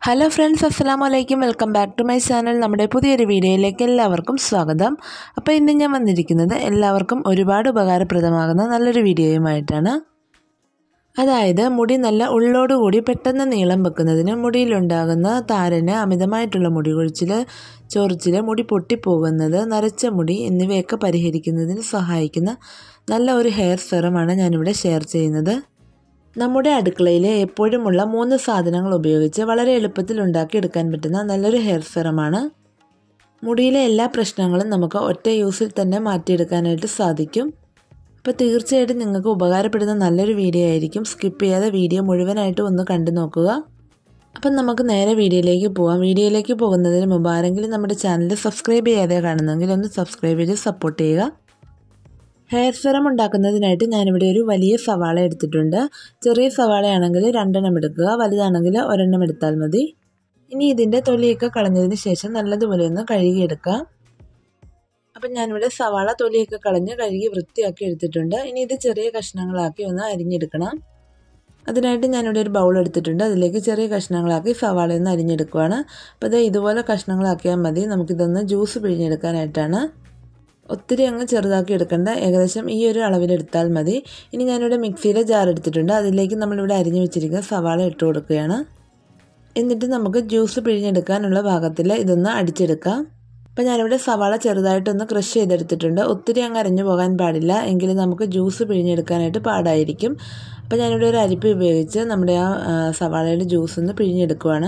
hello friends അസ്സലാമു അലൈക്കും welcome back to my channel നമ്മുടെ പുതിയൊരു വീഡിയോയിലേക്ക് എല്ലാവർക്കും സ്വാഗതം അപ്പോൾ ഇന്ന് ഞാൻ വന്നിരിക്കുന്നത് എല്ലാവർക്കും ഒരുപാട് ഉപകാരപ്രദമാകുന്ന നല്ലൊരു വീഡിയോയുമായിട്ടാണ് അതായത് മുടി നല്ല ഉള്ളോടുകൂടി പെട്ടെന്ന് നീളം വെക്കുന്നതിന് മുടിയിലുണ്ടാകുന്ന താരന് അമിതമായിട്ടുള്ള മുടി കൊഴിച്ചിൽ ചൊറിച്ചിൽ മുടി പൊട്ടിപ്പോകുന്നത് നരച്ച മുടി എന്നിവയൊക്കെ പരിഹരിക്കുന്നതിന് സഹായിക്കുന്ന നല്ല ഒരു ഹെയർ സെറമാണ് ഞാനിവിടെ ഷെയർ ചെയ്യുന്നത് നമ്മുടെ അടുക്കളയിൽ എപ്പോഴുമുള്ള മൂന്ന് സാധനങ്ങൾ ഉപയോഗിച്ച് വളരെ എളുപ്പത്തിൽ ഉണ്ടാക്കിയെടുക്കാൻ പറ്റുന്ന നല്ലൊരു ഹെയർ സെറമാണ് മുടിയിലെ എല്ലാ പ്രശ്നങ്ങളും നമുക്ക് ഒറ്റ യൂസിൽ തന്നെ മാറ്റിയെടുക്കാനായിട്ട് സാധിക്കും അപ്പോൾ തീർച്ചയായിട്ടും നിങ്ങൾക്ക് ഉപകാരപ്പെടുന്ന നല്ലൊരു വീഡിയോ ആയിരിക്കും സ്കിപ്പ് ചെയ്യാതെ വീഡിയോ മുഴുവനായിട്ടും ഒന്ന് കണ്ടു നോക്കുക അപ്പം നമുക്ക് നേരെ വീഡിയോയിലേക്ക് പോകാം വീഡിയോയിലേക്ക് പോകുന്നതിന് മുമ്പ് ആരെങ്കിലും നമ്മുടെ ചാനൽ സബ്സ്ക്രൈബ് ചെയ്യാതെ കാണുന്നെങ്കിൽ ഒന്ന് സബ്സ്ക്രൈബ് ചെയ്ത് സപ്പോർട്ട് ചെയ്യുക ഹെയർ സെറം ഉണ്ടാക്കുന്നതിനായിട്ട് ഞാനിവിടെ ഒരു വലിയ സവാള എടുത്തിട്ടുണ്ട് ചെറിയ സവാളയാണെങ്കിൽ രണ്ടെണ്ണം എടുക്കുക വലുതാണെങ്കിൽ ഒരെണ്ണം എടുത്താൽ മതി ഇനി ഇതിൻ്റെ തൊലിയൊക്കെ കളഞ്ഞതിന് ശേഷം നല്ലതുപോലെ ഒന്ന് കഴുകിയെടുക്കുക അപ്പം ഞാനിവിടെ സവാള തൊലിയൊക്കെ കളഞ്ഞ് കഴുകി വൃത്തിയാക്കി എടുത്തിട്ടുണ്ട് ഇനി ഇത് ചെറിയ കഷ്ണങ്ങളാക്കി ഒന്ന് അരിഞ്ഞെടുക്കണം അതിനായിട്ട് ഞാനിവിടെ ഒരു ബൗൾ എടുത്തിട്ടുണ്ട് അതിലേക്ക് ചെറിയ കഷ്ണങ്ങളാക്കി സവാള ഒന്ന് അരിഞ്ഞെടുക്കുവാണ് അപ്പോൾ ഇത് ഇതുപോലെ കഷ്ണങ്ങളാക്കിയാൽ മതി നമുക്കിതൊന്ന് ജ്യൂസ് പിഴിഞ്ഞെടുക്കാനായിട്ടാണ് ഒത്തിരി അങ്ങ് ചെറുതാക്കി എടുക്കേണ്ട ഏകദേശം ഈ ഒരു അളവിലെടുത്താൽ മതി ഇനി ഞാനിവിടെ മിക്സിയിലെ ജാർ എടുത്തിട്ടുണ്ട് അതിലേക്ക് നമ്മളിവിടെ അരിഞ്ഞു വെച്ചിരിക്കുന്ന സവാള ഇട്ട് കൊടുക്കുകയാണ് എന്നിട്ട് നമുക്ക് ജ്യൂസ് പിഴിഞ്ഞെടുക്കാനുള്ള ഭാഗത്തിൽ ഇതൊന്ന് അടിച്ചെടുക്കാം അപ്പോൾ ഞാനിവിടെ സവാള ചെറുതായിട്ടൊന്ന് ക്രഷ് ചെയ്തെടുത്തിട്ടുണ്ട് ഒത്തിരി അങ്ങ് അരഞ്ഞു പോകാൻ പാടില്ല എങ്കിലും നമുക്ക് ജ്യൂസ് പിഴിഞ്ഞെടുക്കാനായിട്ട് പാടായിരിക്കും അപ്പോൾ ഞാനിവിടെ ഒരു അരിപ്പ് ഉപയോഗിച്ച് നമ്മുടെ ആ സവാളയുടെ ജ്യൂസ് ഒന്ന് പിഴിഞ്ഞെടുക്കുവാണ്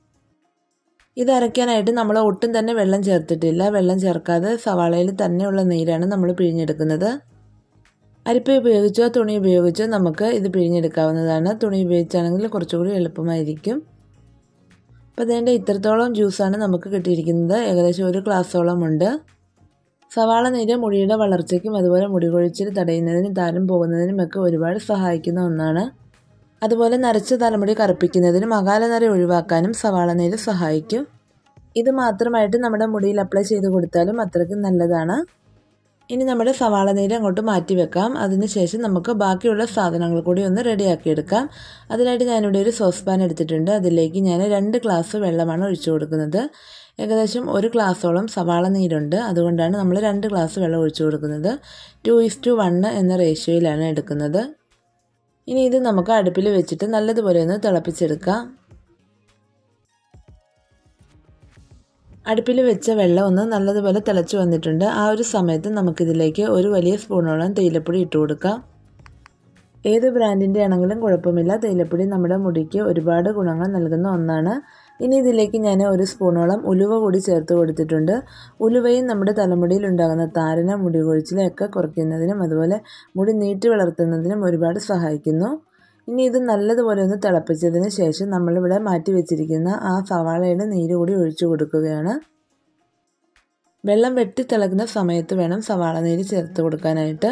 ഇത് അരയ്ക്കാനായിട്ട് നമ്മൾ ഒട്ടും തന്നെ വെള്ളം ചേർത്തിട്ടില്ല വെള്ളം ചേർക്കാതെ സവാളയിൽ തന്നെയുള്ള നീരാണ് നമ്മൾ പിഴിഞ്ഞെടുക്കുന്നത് അരിപ്പ ഉപയോഗിച്ചോ തുണി ഉപയോഗിച്ചോ നമുക്ക് ഇത് പിഴിഞ്ഞെടുക്കാവുന്നതാണ് തുണി ഉപയോഗിച്ചാണെങ്കിൽ കുറച്ചുകൂടി എളുപ്പമായിരിക്കും അപ്പോൾ അതിൻ്റെ ഇത്രത്തോളം ജ്യൂസാണ് നമുക്ക് കിട്ടിയിരിക്കുന്നത് ഏകദേശം ഒരു ഗ്ലാസ്സോളം ഉണ്ട് സവാള നീര് മുടിയുടെ വളർച്ചയ്ക്കും അതുപോലെ മുടി കൊഴിച്ചിൽ തടയുന്നതിനും താരം പോകുന്നതിനുമൊക്കെ ഒരുപാട് സഹായിക്കുന്ന ഒന്നാണ് അതുപോലെ നരച്ച തലമുടി കറുപ്പിക്കുന്നതിനും അകാല നര ഒഴിവാക്കാനും സവാള നീര് സഹായിക്കും ഇത് മാത്രമായിട്ട് നമ്മുടെ മുടിയിൽ അപ്ലൈ ചെയ്ത് കൊടുത്താലും അത്രയ്ക്കും നല്ലതാണ് ഇനി നമ്മുടെ സവാള നീര് അങ്ങോട്ട് മാറ്റി വെക്കാം അതിനുശേഷം നമുക്ക് ബാക്കിയുള്ള സാധനങ്ങൾ കൂടി ഒന്ന് റെഡിയാക്കി എടുക്കാം അതിനായിട്ട് ഞാനിവിടെ ഒരു സോസ് പാൻ എടുത്തിട്ടുണ്ട് അതിലേക്ക് ഞാൻ രണ്ട് ഗ്ലാസ് വെള്ളമാണ് ഒഴിച്ചു കൊടുക്കുന്നത് ഏകദേശം ഒരു ഗ്ലാസ്സോളം സവാള നീരുണ്ട് അതുകൊണ്ടാണ് നമ്മൾ രണ്ട് ഗ്ലാസ് വെള്ളം ഒഴിച്ചു കൊടുക്കുന്നത് ടു ഇസ് ടു വണ്ണ് എന്ന റേഷ്യോയിലാണ് എടുക്കുന്നത് ഇനി ഇത് നമുക്ക് അടുപ്പിൽ വെച്ചിട്ട് നല്ലതുപോലെ ഒന്ന് തിളപ്പിച്ചെടുക്കാം അടുപ്പിൽ വെച്ച വെള്ളം ഒന്ന് നല്ലതുപോലെ തിളച്ച് വന്നിട്ടുണ്ട് ആ ഒരു സമയത്ത് നമുക്കിതിലേക്ക് ഒരു വലിയ സ്പൂണോളം തേയിലപ്പൊടി ഇട്ട് കൊടുക്കാം ഏത് ബ്രാൻഡിൻ്റെ ആണെങ്കിലും കുഴപ്പമില്ല തേയിലപ്പൊടി നമ്മുടെ മുടിക്ക് ഒരുപാട് ഗുണങ്ങൾ നൽകുന്ന ഒന്നാണ് ഇനി ഇതിലേക്ക് ഞാൻ ഒരു സ്പൂണോളം ഉലുവ കൂടി ചേർത്ത് കൊടുത്തിട്ടുണ്ട് ഉലുവയും നമ്മുടെ തലമുടിയിൽ ഉണ്ടാകുന്ന താരന മുടി കൊഴിച്ചിലൊക്കെ കുറയ്ക്കുന്നതിനും അതുപോലെ മുടി നീട്ടി വളർത്തുന്നതിനും ഒരുപാട് സഹായിക്കുന്നു ഇനി ഇത് നല്ലതുപോലെ ഒന്ന് തിളപ്പിച്ചതിന് ശേഷം നമ്മളിവിടെ മാറ്റി വെച്ചിരിക്കുന്ന ആ സവാളയുടെ നീര് കൂടി ഒഴിച്ചു കൊടുക്കുകയാണ് വെള്ളം വെട്ടി തിളക്കുന്ന സമയത്ത് വേണം സവാള നീര് ചേർത്ത് കൊടുക്കാനായിട്ട്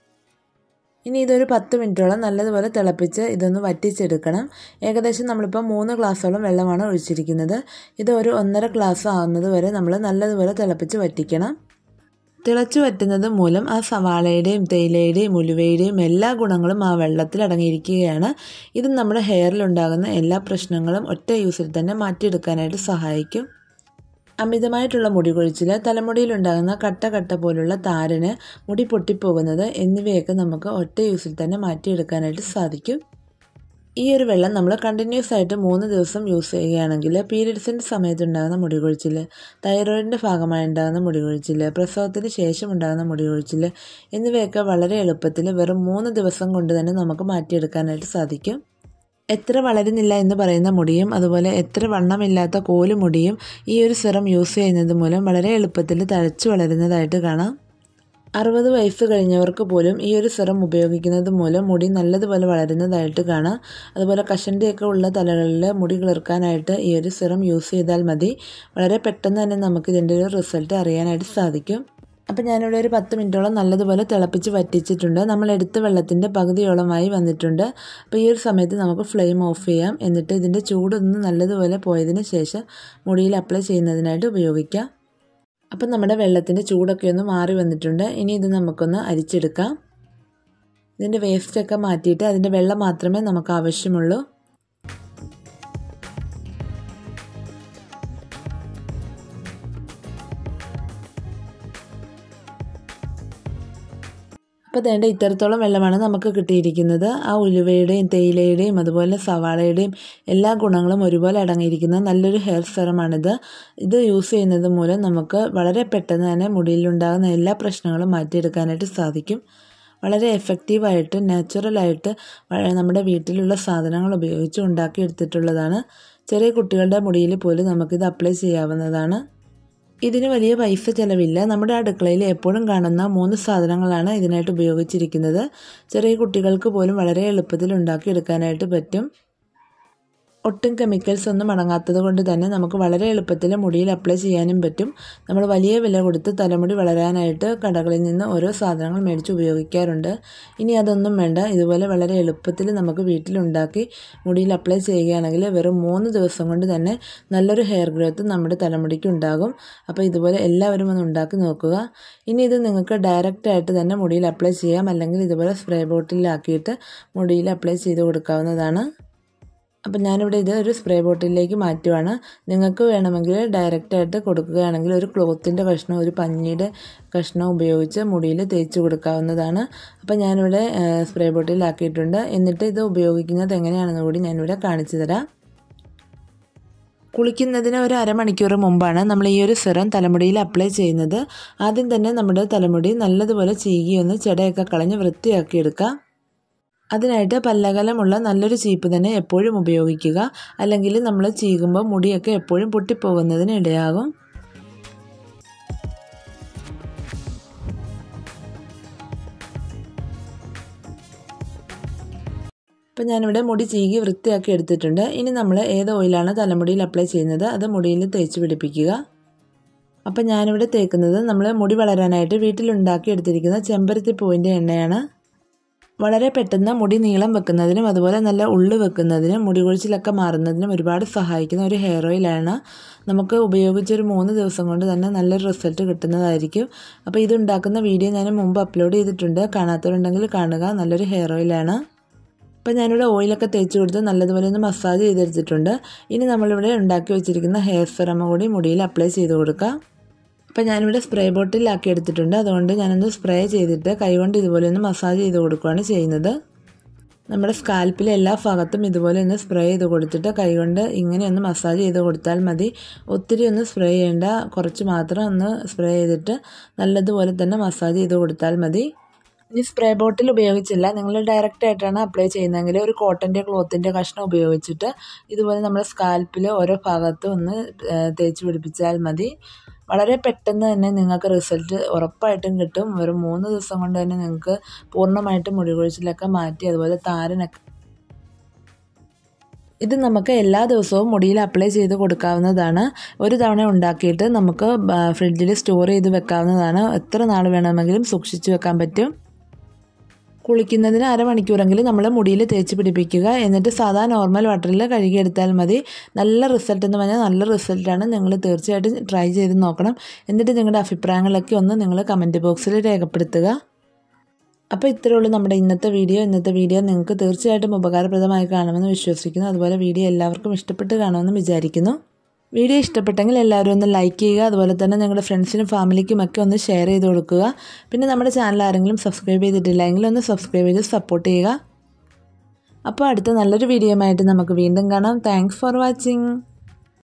ഇനി ഇതൊരു പത്ത് മിനിറ്റോളം നല്ലതുപോലെ തിളപ്പിച്ച് ഇതൊന്ന് വറ്റിച്ചെടുക്കണം ഏകദേശം നമ്മളിപ്പോൾ മൂന്ന് ഗ്ലാസ്സോളം വെള്ളമാണ് ഒഴിച്ചിരിക്കുന്നത് ഇത് ഒരു ഒന്നര ഗ്ലാസ് ആകുന്നത് വരെ നമ്മൾ നല്ലതുപോലെ തിളപ്പിച്ച് വറ്റിക്കണം തിളച്ചു വറ്റുന്നത് മൂലം ആ സവാളയുടെയും തേയിലയുടെയും ഉലുവയുടെയും എല്ലാ ഗുണങ്ങളും ആ വെള്ളത്തിൽ അടങ്ങിയിരിക്കുകയാണ് ഇത് നമ്മുടെ ഹെയറിലുണ്ടാകുന്ന എല്ലാ പ്രശ്നങ്ങളും ഒറ്റ യൂസിൽ തന്നെ മാറ്റിയെടുക്കാനായിട്ട് സഹായിക്കും അമിതമായിട്ടുള്ള മുടി കൊഴിച്ചിൽ തലമുടിയിലുണ്ടാകുന്ന കട്ട കട്ട പോലുള്ള താരന് മുടി പൊട്ടിപ്പോകുന്നത് എന്നിവയൊക്കെ നമുക്ക് ഒറ്റ യൂസിൽ തന്നെ മാറ്റിയെടുക്കാനായിട്ട് സാധിക്കും ഈ ഒരു വെള്ളം നമ്മൾ കണ്ടിന്യൂസ് ആയിട്ട് മൂന്ന് ദിവസം യൂസ് ചെയ്യുകയാണെങ്കിൽ പീരിയഡ്സിൻ്റെ സമയത്തുണ്ടാകുന്ന മുടി കൊഴിച്ചിൽ തൈറോയിഡിൻ്റെ ഭാഗമായി ഉണ്ടാകുന്ന മുടി കൊഴിച്ചിൽ പ്രസവത്തിന് ശേഷം ഉണ്ടാകുന്ന മുടി കൊഴിച്ചിൽ എന്നിവയൊക്കെ വളരെ എളുപ്പത്തിൽ വെറും മൂന്ന് ദിവസം കൊണ്ട് തന്നെ നമുക്ക് മാറ്റിയെടുക്കാനായിട്ട് സാധിക്കും എത്ര വളരുന്നില്ല എന്ന് പറയുന്ന മുടിയും അതുപോലെ എത്ര വണ്ണമില്ലാത്ത കോലുമുടിയും ഈ ഒരു സിറം യൂസ് ചെയ്യുന്നത് മൂലം വളരെ എളുപ്പത്തിൽ തഴച്ചു വളരുന്നതായിട്ട് കാണാം അറുപത് വയസ്സ് കഴിഞ്ഞവർക്ക് പോലും ഈ ഒരു സിറം ഉപയോഗിക്കുന്നത് മൂലം മുടി നല്ലതുപോലെ വളരുന്നതായിട്ട് കാണാം അതുപോലെ കഷണ്ടിയൊക്കെ ഉള്ള തലകളിൽ മുടി കിളിർക്കാനായിട്ട് ഈ ഒരു സിറം യൂസ് ചെയ്താൽ മതി വളരെ പെട്ടെന്ന് തന്നെ നമുക്ക് ഇതിൻ്റെ ഒരു റിസൾട്ട് അറിയാനായിട്ട് സാധിക്കും അപ്പോൾ ഞാനിവിടെ ഒരു പത്ത് മിനിറ്റോളം നല്ലതുപോലെ തിളപ്പിച്ച് വറ്റിച്ചിട്ടുണ്ട് നമ്മൾ എടുത്ത വെള്ളത്തിൻ്റെ പകുതിയോളമായി വന്നിട്ടുണ്ട് അപ്പോൾ ഈ ഒരു സമയത്ത് നമുക്ക് ഫ്ലെയിം ഓഫ് ചെയ്യാം എന്നിട്ട് ഇതിൻ്റെ ചൂടൊന്ന് നല്ലതുപോലെ പോയതിന് ശേഷം മുടിയിൽ അപ്ലൈ ചെയ്യുന്നതിനായിട്ട് ഉപയോഗിക്കാം അപ്പം നമ്മുടെ വെള്ളത്തിൻ്റെ ചൂടൊക്കെ ഒന്ന് മാറി വന്നിട്ടുണ്ട് ഇനി ഇത് നമുക്കൊന്ന് അരിച്ചെടുക്കാം ഇതിൻ്റെ വേസ്റ്റൊക്കെ മാറ്റിയിട്ട് അതിൻ്റെ വെള്ളം മാത്രമേ നമുക്ക് ആവശ്യമുള്ളൂ അപ്പോൾ വേണ്ട ഇത്തരത്തോളം വെള്ളമാണ് നമുക്ക് കിട്ടിയിരിക്കുന്നത് ആ ഉലുവയുടെയും തേയിലയുടെയും അതുപോലെ സവാളയുടെയും എല്ലാ ഗുണങ്ങളും ഒരുപോലെ അടങ്ങിയിരിക്കുന്ന നല്ലൊരു ഹെയർ സെറമാണിത് ഇത് യൂസ് ചെയ്യുന്നത് മൂലം നമുക്ക് വളരെ പെട്ടെന്ന് തന്നെ മുടിയിലുണ്ടാകുന്ന എല്ലാ പ്രശ്നങ്ങളും മാറ്റിയെടുക്കാനായിട്ട് സാധിക്കും വളരെ എഫക്റ്റീവായിട്ട് നാച്ചുറലായിട്ട് നമ്മുടെ വീട്ടിലുള്ള സാധനങ്ങൾ ഉപയോഗിച്ച് ഉണ്ടാക്കിയെടുത്തിട്ടുള്ളതാണ് ചെറിയ കുട്ടികളുടെ മുടിയിൽ പോലും നമുക്കിത് അപ്ലൈ ചെയ്യാവുന്നതാണ് ഇതിന് വലിയ പൈസ ചിലവില്ല നമ്മുടെ അടുക്കളയിൽ എപ്പോഴും കാണുന്ന മൂന്ന് സാധനങ്ങളാണ് ഇതിനായിട്ട് ഉപയോഗിച്ചിരിക്കുന്നത് ചെറിയ കുട്ടികൾക്ക് പോലും വളരെ എളുപ്പത്തിൽ ഉണ്ടാക്കിയെടുക്കാനായിട്ട് പറ്റും ഒട്ടും കെമിക്കൽസ് ഒന്നും അടങ്ങാത്തത് കൊണ്ട് തന്നെ നമുക്ക് വളരെ എളുപ്പത്തിൽ മുടിയിൽ അപ്ലൈ ചെയ്യാനും പറ്റും നമ്മൾ വലിയ വില കൊടുത്ത് തലമുടി വളരാനായിട്ട് കടകളിൽ നിന്ന് ഓരോ സാധനങ്ങൾ മേടിച്ച് ഉപയോഗിക്കാറുണ്ട് ഇനി അതൊന്നും വേണ്ട ഇതുപോലെ വളരെ എളുപ്പത്തിൽ നമുക്ക് വീട്ടിലുണ്ടാക്കി മുടിയിൽ അപ്ലൈ ചെയ്യുകയാണെങ്കിൽ വെറും മൂന്ന് ദിവസം കൊണ്ട് തന്നെ നല്ലൊരു ഹെയർ ഗ്രോത്ത് നമ്മുടെ തലമുടിക്ക് ഉണ്ടാകും അപ്പോൾ ഇതുപോലെ എല്ലാവരും ഒന്ന് ഉണ്ടാക്കി നോക്കുക ഇനി ഇത് നിങ്ങൾക്ക് ഡയറക്റ്റ് ആയിട്ട് തന്നെ മുടിയിൽ അപ്ലൈ ചെയ്യാം അല്ലെങ്കിൽ ഇതുപോലെ സ്പ്രേ ബോട്ടിലാക്കിയിട്ട് മുടിയിൽ അപ്ലൈ ചെയ്ത് കൊടുക്കാവുന്നതാണ് അപ്പം ഞാനിവിടെ ഇത് ഒരു സ്പ്രേ ബോട്ടിലേക്ക് മാറ്റുവാണ് നിങ്ങൾക്ക് വേണമെങ്കിൽ ഡയറക്റ്റായിട്ട് കൊടുക്കുകയാണെങ്കിൽ ഒരു ക്ലോത്തിൻ്റെ കഷ്ണം ഒരു പഞ്ഞിയുടെ കഷ്ണം ഉപയോഗിച്ച് മുടിയിൽ തേച്ച് കൊടുക്കാവുന്നതാണ് അപ്പം ഞാനിവിടെ സ്പ്രേ ബോട്ടിലാക്കിയിട്ടുണ്ട് എന്നിട്ട് ഇത് ഉപയോഗിക്കുന്നത് എങ്ങനെയാണെന്ന് കൂടി ഞാനിവിടെ കാണിച്ചു തരാം കുളിക്കുന്നതിന് ഒരു അരമണിക്കൂർ മുമ്പാണ് നമ്മൾ ഈ ഒരു സിറം തലമുടിയിൽ അപ്ലൈ ചെയ്യുന്നത് ആദ്യം തന്നെ നമ്മുടെ തലമുടി നല്ലതുപോലെ ചീകി ഒന്ന് ചെടയൊക്കെ കളഞ്ഞ് വൃത്തിയാക്കിയെടുക്കാം അതിനായിട്ട് പല്ലകലമുള്ള നല്ലൊരു ചീപ്പ് തന്നെ എപ്പോഴും ഉപയോഗിക്കുക അല്ലെങ്കിൽ നമ്മൾ ചീകുമ്പോൾ മുടിയൊക്കെ എപ്പോഴും പൊട്ടിപ്പോകുന്നതിന് ഇടയാകും ഇപ്പം ഞാനിവിടെ മുടി ചീകി വൃത്തിയാക്കി എടുത്തിട്ടുണ്ട് ഇനി നമ്മൾ ഏത് ഓയിലാണ് തലമുടിയിൽ അപ്ലൈ ചെയ്യുന്നത് അത് മുടിയിൽ തേച്ച് പിടിപ്പിക്കുക അപ്പം ഞാനിവിടെ തേക്കുന്നത് നമ്മൾ മുടി വളരാനായിട്ട് വീട്ടിലുണ്ടാക്കി എടുത്തിരിക്കുന്ന ചെമ്പരത്തി പൂവിൻ്റെ എണ്ണയാണ് വളരെ പെട്ടെന്ന് മുടി നീളം വെക്കുന്നതിനും അതുപോലെ നല്ല ഉള്ളു വെക്കുന്നതിനും മുടി കൊഴിച്ചിലൊക്കെ മാറുന്നതിനും ഒരുപാട് സഹായിക്കുന്ന ഒരു ഹെയർ ഓയിലാണ് നമുക്ക് ഉപയോഗിച്ചൊരു മൂന്ന് ദിവസം കൊണ്ട് തന്നെ നല്ലൊരു റിസൾട്ട് കിട്ടുന്നതായിരിക്കും അപ്പോൾ ഇത് ഉണ്ടാക്കുന്ന വീഡിയോ ഞാൻ മുമ്പ് അപ്ലോഡ് ചെയ്തിട്ടുണ്ട് കാണാത്തവരുണ്ടെങ്കിൽ കാണുക നല്ലൊരു ഹെയർ ഓയിലാണ് അപ്പോൾ ഞാനിവിടെ ഓയിലൊക്കെ തേച്ച് കൊടുത്ത് നല്ലതുപോലെ ഒന്ന് മസാജ് ചെയ്തെടുത്തിട്ടുണ്ട് ഇനി നമ്മളിവിടെ ഉണ്ടാക്കി വെച്ചിരിക്കുന്ന ഹെയർ സെറമ കൂടി മുടിയിൽ അപ്ലൈ ചെയ്ത് കൊടുക്കാം അപ്പോൾ ഞാനിവിടെ സ്പ്രേ ബോട്ടിലാക്കി എടുത്തിട്ടുണ്ട് അതുകൊണ്ട് ഞാനൊന്ന് സ്പ്രേ ചെയ്തിട്ട് കൈകൊണ്ട് ഇതുപോലെ ഒന്ന് മസാജ് ചെയ്ത് കൊടുക്കുകയാണ് ചെയ്യുന്നത് നമ്മുടെ സ്കാൽപ്പിലെ എല്ലാ ഭാഗത്തും ഇതുപോലെ ഒന്ന് സ്പ്രേ ചെയ്ത് കൊടുത്തിട്ട് കൈകൊണ്ട് ഇങ്ങനെ ഒന്ന് മസാജ് ചെയ്ത് കൊടുത്താൽ മതി ഒത്തിരി ഒന്ന് സ്പ്രേ ചെയ്യേണ്ട കുറച്ച് മാത്രം ഒന്ന് സ്പ്രേ ചെയ്തിട്ട് നല്ലതുപോലെ തന്നെ മസാജ് ചെയ്ത് കൊടുത്താൽ മതി ഇനി സ്പ്രേ ബോട്ടിൽ ഉപയോഗിച്ചില്ല നിങ്ങൾ ഡയറക്റ്റ് ആയിട്ടാണ് അപ്ലൈ ചെയ്യുന്നതെങ്കിൽ ഒരു കോട്ടൻ്റെ ക്ലോത്തിൻ്റെ കഷ്ണം ഉപയോഗിച്ചിട്ട് ഇതുപോലെ നമ്മുടെ സ്കാൽപ്പിൽ ഓരോ ഭാഗത്തും ഒന്ന് തേച്ച് പിടിപ്പിച്ചാൽ മതി വളരെ പെട്ടെന്ന് തന്നെ നിങ്ങൾക്ക് റിസൾട്ട് ഉറപ്പായിട്ടും കിട്ടും വെറും മൂന്ന് ദിവസം കൊണ്ട് തന്നെ നിങ്ങൾക്ക് പൂർണ്ണമായിട്ടും മുടി കൊഴിച്ചിലൊക്കെ മാറ്റി അതുപോലെ താരനൊക്കെ ഇത് നമുക്ക് എല്ലാ ദിവസവും മുടിയിൽ അപ്ലൈ ചെയ്ത് കൊടുക്കാവുന്നതാണ് ഒരു തവണ ഉണ്ടാക്കിയിട്ട് നമുക്ക് ഫ്രിഡ്ജിൽ സ്റ്റോർ ചെയ്ത് വെക്കാവുന്നതാണ് എത്ര നാൾ വേണമെങ്കിലും സൂക്ഷിച്ചു വെക്കാൻ പറ്റും കുളിക്കുന്നതിന് അരമണിക്കൂറെങ്കിലും നമ്മൾ മുടിയിൽ തേച്ച് പിടിപ്പിക്കുക എന്നിട്ട് സാധാ നോർമൽ വാട്ടറിൽ കഴുകിയെടുത്താൽ മതി നല്ല റിസൾട്ട് എന്ന് പറഞ്ഞാൽ നല്ല റിസൾട്ടാണ് നിങ്ങൾ തീർച്ചയായിട്ടും ട്രൈ ചെയ്ത് നോക്കണം എന്നിട്ട് നിങ്ങളുടെ അഭിപ്രായങ്ങളൊക്കെ ഒന്ന് നിങ്ങൾ കമൻറ്റ് ബോക്സിൽ രേഖപ്പെടുത്തുക അപ്പോൾ ഇത്രയേ ഉള്ളൂ നമ്മുടെ ഇന്നത്തെ വീഡിയോ ഇന്നത്തെ വീഡിയോ നിങ്ങൾക്ക് തീർച്ചയായിട്ടും ഉപകാരപ്രദമായി കാണുമെന്ന് വിശ്വസിക്കുന്നു അതുപോലെ വീഡിയോ എല്ലാവർക്കും ഇഷ്ടപ്പെട്ട് കാണുമെന്ന് വിചാരിക്കുന്നു വീഡിയോ ഇഷ്ടപ്പെട്ടെങ്കിൽ എല്ലാവരും ഒന്ന് ലൈക്ക് ചെയ്യുക അതുപോലെ തന്നെ നിങ്ങളുടെ ഫ്രണ്ട്സിനും ഫാമിലിക്കും ഒക്കെ ഒന്ന് ഷെയർ ചെയ്ത് കൊടുക്കുക പിന്നെ നമ്മുടെ ചാനൽ ആരെങ്കിലും സബ്സ്ക്രൈബ് ചെയ്തിട്ടില്ലെങ്കിൽ ഒന്ന് സബ്സ്ക്രൈബ് ചെയ്ത് സപ്പോർട്ട് ചെയ്യുക അപ്പോൾ അടുത്ത നല്ലൊരു വീഡിയോ ആയിട്ട് നമുക്ക് വീണ്ടും കാണാം താങ്ക്സ് ഫോർ വാച്ചിങ്